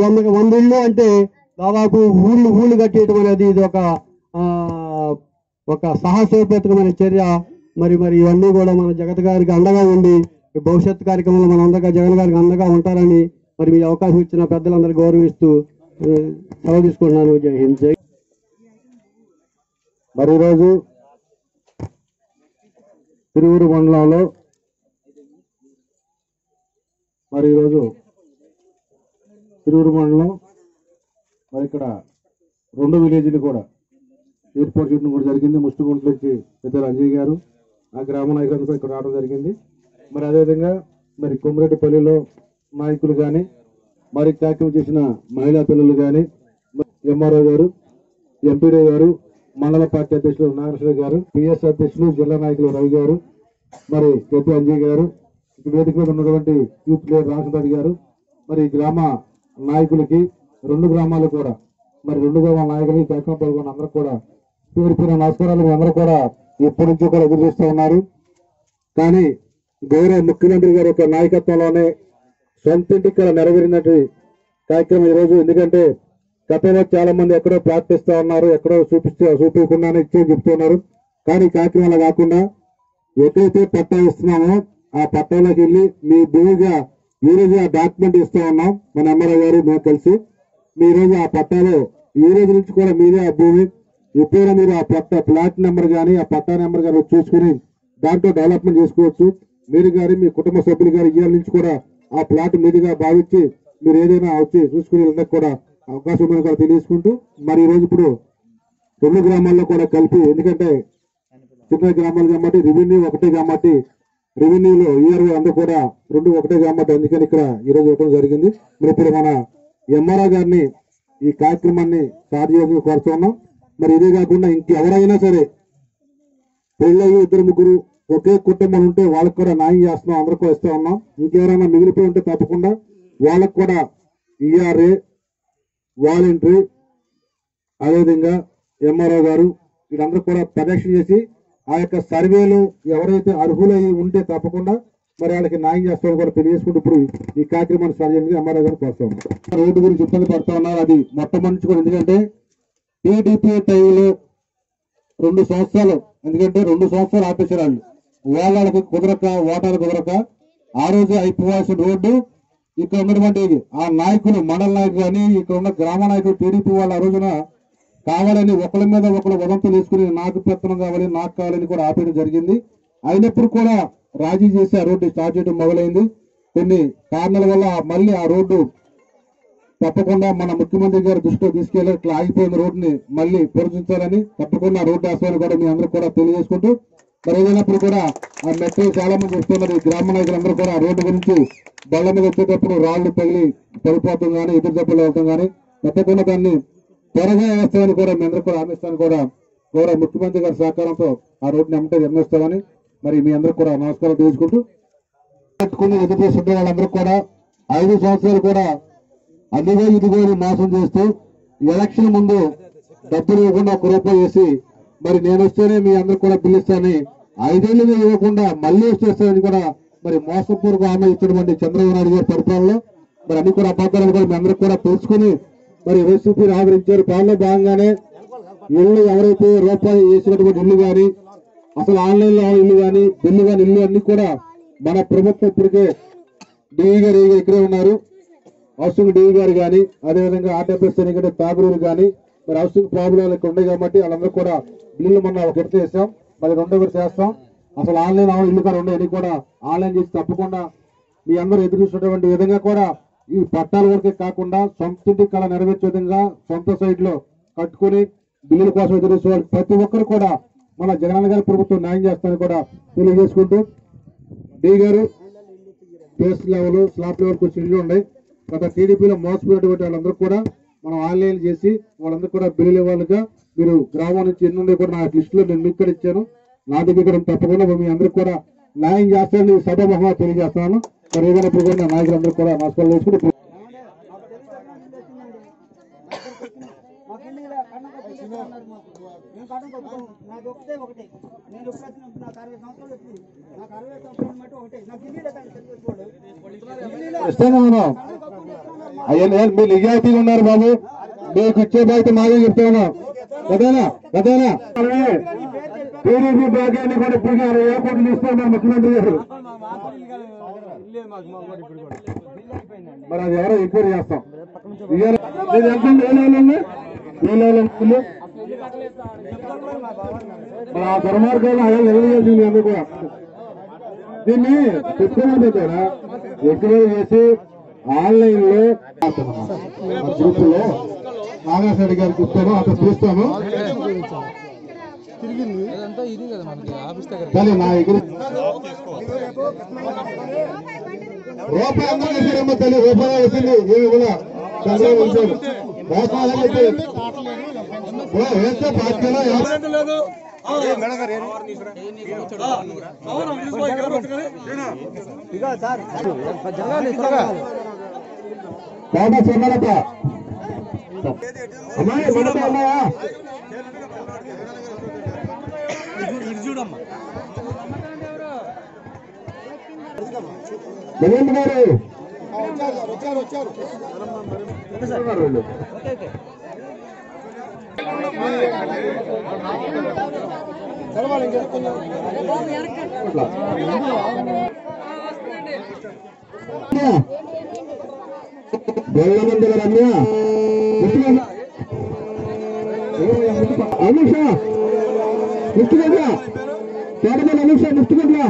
వంద వంద ఇళ్ళు అంటే దాదాపు ఊళ్ళు ఊళ్ళు కట్టేయటం అనేది ఇది ఒక ఆ, ఒక సాహసోపేతకమైన చర్య మరి మరి ఇవన్నీ కూడా మన జగత్ గారికి అండగా ఉండి ఈ భవిష్యత్ కార్యక్రమంలో మన అందరిగా జగన్ గారికి అండగా ఉంటారని మరి మీ అవకాశం ఇచ్చిన పెద్దలందరూ గౌరవిస్తూ ఆ, సెలవు తీసుకుంటున్నాను జై హింద్ జై మరి ఈరోజు తిరువురు మండలంలో మరి ఈరోజు తిరువురు మండలం మరి ఇక్కడ రెండు విలేజ్లు కూడా ఏర్పాటు చేయడం కూడా జరిగింది ముష్టిగుంట నుంచి పెద్దలు అంజయ్ గారు ఆ గ్రామ నాయకులందరూ కూడా ఇక్కడ రావడం జరిగింది మరి అదేవిధంగా మరి కొమరెడ్డిపల్లిలో నాయకులు కానీ మరి కార్యక్రమం చేసిన మహిళా పిల్లలు కానీ ఎంఆర్ఓ గారు ఎంపీడీ గారు మండల పార్టీ అధ్యక్షులు నాగేశ్వర గారు పిఎస్ అధ్యక్షులు జిల్లా నాయకులు రవి గారు మరి కేపీ అంజయ్ గారు ఈ వేదిక మీద ఉన్నటువంటి యూత్ లీడర్ రామచంద్ర గారు మరి ఈ గ్రామ నాయకులకి రెండు గ్రామాలు కూడా మరి రెండు గ్రామాల నాయకులకి కార్యక్రమం పాల్గొన్న అందరూ కూడా పేరు పేరు నమస్కారాలు మీ అందరూ కూడా ఎప్పటి నుంచో కూడా ఎదురు చూస్తూ ఉన్నారు కానీ గౌరవ ముఖ్యమంత్రి గారి యొక్క నాయకత్వంలోనే సొంత ఇంటికి కూడా నెరవేరినట్టు కార్యక్రమం ఈ రోజు ఎందుకంటే గతంలో చాలా మంది ఎక్కడో ప్రార్థిస్తా ఉన్నారు ఎక్కడో చూపిస్తూ చూపించకుండానే ఇచ్చి చెప్తున్నారు కానీ ఈ కార్యక్రమం అలా కాకుండా ఎక్కడైతే పట్టా ఇస్తున్నామో ఆ పట్టాలోకి వెళ్ళి మీ భూమిగా ఈ రోజు ఆ డాక్యుమెంట్ ఇస్తా ఉన్నాం మన ఎమ్మెల్యే గారు మేము కలిసి మీ ఈ రోజు ఆ పట్టాలో ఈ రోజు నుంచి కూడా మీదే ఆ భూమి ఎప్పుడైనా మీరు ఆ పట్ట ప్లాట్ నెంబర్ కానీ ఆ పట్టా నెంబర్ కానీ చూసుకుని దాంట్లో డెవలప్మెంట్ చేసుకోవచ్చు మీరు గారి మీ కుటుంబ సభ్యులు గారి ఇవాళ నుంచి కూడా ఆ ప్లాట్ మీదుగా భావించి మీరు ఏదైనా వచ్చి చూసుకుని వెళ్ళడానికి కూడా అవకాశం ఉందని కూడా తెలియజేసుకుంటూ మరి ఈ రోజు ఇప్పుడు రెండు గ్రామాల్లో కూడా కలిపి ఎందుకంటే చిన్న గ్రామాలు కాబట్టి రెవెన్యూ ఒకటే కాబట్టి రెవెన్యూలో ఇయర్ అందరూ కూడా రెండు ఒకటే కాబట్టి అందుకని ఇక్కడ ఈ రోజు ఇవ్వడం జరిగింది మరి ఇప్పుడు మన ఎంఆర్ఆ గారిని ఈ కార్యక్రమాన్ని స్టార్ట్ చేసి కోరుతున్నాం మరి ఇదే కాకుండా ఇంకెవరైనా సరే పెళ్ళయ్యి ఇద్దరు ముగ్గురు ఒకే కుటుంబం ఉంటే వాళ్ళకి కూడా న్యాయం చేస్తున్నాం అందరూ కూడా ఇస్తా ఉన్నాం ఇంకెవరైనా మిగిలిపోయి ఉంటే తప్పకుండా వాళ్ళకు కూడా ఈఆర్ఏ వాలంటరీ అదేవిధంగా ఎంఆర్ఓ గారు వీళ్ళందరూ కూడా పరీక్ష చేసి ఆ యొక్క సర్వేలు ఎవరైతే అర్హులై ఉంటే తప్పకుండా మరి వాళ్ళకి న్యాయం చేస్తామని కూడా తెలియజేసుకుంటూ ఇప్పుడు ఈ కార్యక్రమాన్ని స్టార్ట్ చేయండి ఎంఆర్ఓ గారు కోరుతాం రోడ్డు గురించి ఇబ్బంది పడుతూ ఉన్నారు అది మొట్టమొదటి కూడా ఎందుకంటే టీడీపీ టైంలో రెండు సంవత్సరాలు ఎందుకంటే రెండు సంవత్సరాలు ఆపేశారు వాళ్ళు వాళ్ళకి కుదరక ఓటాలు కుదరక ఆ రోజు అయిపోవాల్సిన రోడ్డు ఇక్కడ ఉన్నటువంటి ఆ నాయకులు మండల నాయకులు కానీ ఇక్కడ ఉన్న గ్రామ నాయకులు టీడీపీ వాళ్ళు ఆ రోజున కావాలని ఒకరి మీద ఒకరు వదంతులు తీసుకుని నాకు పెత్తనం కావాలి నాకు కావాలని కూడా ఆపేయడం జరిగింది అయినప్పుడు కూడా రాజీ చేసి ఆ రోడ్డు స్టార్ట్ చేయడం మొదలైంది కొన్ని కారణాల వల్ల మళ్ళీ ఆ రోడ్డు తప్పకుండా మన ముఖ్యమంత్రి గారి దృష్టిలో తీసుకెళ్లి ఇట్లా ఆగిపోయిన రోడ్డుని మళ్ళీ పురచించాలని తప్పకుండా ఆ రోడ్డు వేస్తామని కూడా మీ అందరూ కూడా తెలియజేసుకుంటూ మరి ఏదైనప్పుడు కూడా ఆ మెట్రో చాలా మంది వస్తున్నారు ఈ గ్రామ నాయకులందరూ కూడా ఆ రోడ్డు గురించి బళ్ళ మీద వచ్చేటప్పుడు రాళ్లు తగిలి పడిపోవటం కానీ ఎదురు దెబ్బలు అవటం కానీ తప్పకుండా దాన్ని త్వరగా వేస్తామని కూడా మీ అందరూ కూడా హామీస్తామని కూడా గౌరవ ముఖ్యమంత్రి గారి సహకారంతో ఆ రోడ్డుని అమ్మటే నిర్మిస్తామని మరి మీ అందరూ కూడా నమస్కారం తెలుసుకుంటూ పెట్టుకుని ఎదురు చూస్తుంటే వాళ్ళందరూ కూడా ఐదు సంవత్సరాలు కూడా అదిగో ఇదిగో అని మోసం చేస్తూ ఎలక్షన్ ముందు డబ్బులు ఇవ్వకుండా ఒక రూపాయి వేసి మరి నేను వస్తేనే మీ అందరు కూడా బిల్లు ఇస్తానని ఐదేళ్లుగా ఇవ్వకుండా మళ్ళీ వచ్చేస్తానని కూడా మరి మోసపూర్వక హామీ ఇచ్చినటువంటి చంద్రబాబు నాయుడు గారి పరిపాలనలో మరి అన్ని కూడా అబద్ధాలు కూడా మీ అందరూ కూడా తెలుసుకుని మరి వైసీపీని ఆదరించారు దానిలో భాగంగానే ఇల్లు ఎవరైతే రూపాయి వేసినటువంటి ఇల్లు కానీ అసలు ఆన్లైన్ లో ఇల్లు కానీ బిల్లు కానీ ఇల్లు అన్ని కూడా మన ప్రభుత్వం ఇప్పటికే డిఈ గారు ఇక్కడే ఉన్నారు హౌసింగ్ డిఈ గారు కానీ అదేవిధంగా ఆర్టీఎఫ్ఎస్ ఎన్నికటి తాగురూరు కానీ మరి హౌసింగ్ ప్రాబ్లం ఇక్కడ ఉన్నాయి కాబట్టి వాళ్ళందరూ కూడా బిల్లు మొన్న ఒక ఎడత చేస్తాం మరి రెండో ఒకటి చేస్తాం అసలు ఆన్లైన్ అవును ఇల్లు కూడా ఉన్నాయి కూడా ఆన్లైన్ చేసి తప్పకుండా మీ అందరూ ఎదురు చూసినటువంటి విధంగా కూడా ఈ పట్టాల వరకే కాకుండా సొంత ఇంటి కళ నెరవేర్చే విధంగా సొంత సైట్ లో కట్టుకుని బిల్లుల కోసం ఎదురు చూసే వాళ్ళు ప్రతి ఒక్కరు కూడా మన జగన్ గారి ప్రభుత్వం న్యాయం చేస్తారని కూడా తెలియజేసుకుంటూ డి గారు బేస్ లెవెల్ స్లాబ్ లెవెల్ కొంచెం ఇల్లు ఉన్నాయి గత టీడీపీలో మోసపోయినటువంటి వాళ్ళందరూ కూడా మనం ఆన్లైన్ చేసి వాళ్ళందరూ కూడా బిల్లులు ఇవ్వాలిగా మీరు గ్రామం నుంచి ఎన్ని ఉన్నాయి కూడా నా లిస్ట్ లో నేను మీకు కూడా ఇచ్చాను నా దగ్గర కూడా తప్పకుండా మీ అందరూ కూడా న్యాయం చేస్తారని ఈ సభ మహా తెలియజేస్తున్నాను మరి ఏదైనప్పుడు కూడా నా నాయకులందరూ కూడా నమస్కారం చేసుకుంటూ మాకు ఇల్లు ఇలా కన్నం కట్టుకుంటే అన్నారు మాకు. మేము కన్నం కట్టుకోము. నాది ఒకటే ఒకటే నేను ఎప్పుడు వచ్చినప్పుడు నాకు అరవై సంవత్సరాలు వచ్చింది నాకు అరవై సంవత్సరాలు మట్టి ఒకటే నాకు ఇల్లు లేదండి తెలుసుకోడు ఇస్తాను మనం కన్నం కట్టుకుంటే ఇస్తున్నారు అయ్యా మీరు నిజాయితీగా ఉన్నారు బాబు మీకు ఇచ్చే బాధ్యత మాదే చెప్తాను కదేనా కదేనా టీడీపీ భాగ్యాన్ని కూడా ఇప్పుడు ఏ కోట్లు ఇస్తున్నారు ముఖ్యమంత్రి గారు మరి అది ఎవరో ఎంక్వైరీ చేస్తాం ఇయ్యాలి. మీరు ఎంత ఉంది? ఏ నెల ఉంది? ఏ నెల ఉంది? మరి ఆ దుర్మార్గాలు అలా నిలదీయాల్సింది ఎందుకు కూడా దీన్ని చెప్తున్నది కూడా ఎంక్వైరీ చేసి ఆన్లైన్ లో గ్రూప్ లో నాగేశ్వర రెడ్డి గారికి ఇస్తాను అతను చూస్తాను కానీ నా దగ్గర రూపాయి అందరూ వేసారమ్మ తల్లి రూపాయి వచ్చింది ఏమి కూడా చంద్రబాబు వచ్చాడు మోసాలని చెప్పి ఓ, వేస్తే పార్టీలో ఎవరు- బాబా చెన్నారప్ప అమ్మాయి మనతో ఉన్నాయా నరేంద్ర గారు ఉన్నారు వీళ్ళు. అట్లా. బెల్లమందుల రమ్య అనుష ముట్టుకోట్లా తోటమల్ అనుష ముట్టుకోట్లా